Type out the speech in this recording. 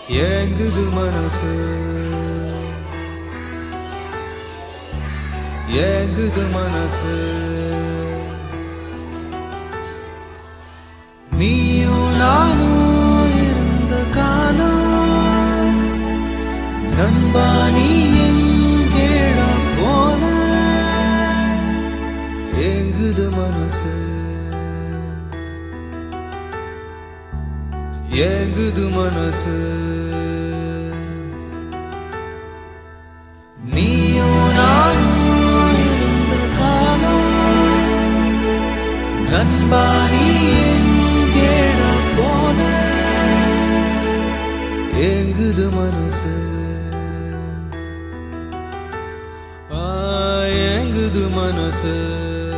ஏங்குது மனசு ஏங்குது மனசு நீயும் நானும் இருந்த காலம் நண்பா நீ எங்கேடா போன ஏங்குது மனசு ஏங்குது மனசு நீயும் நானும் இருந்த காலம் நண்பா நீ எங்கேடா போன ஏங்குது மனசு ஆ, ஏங்குது மனசு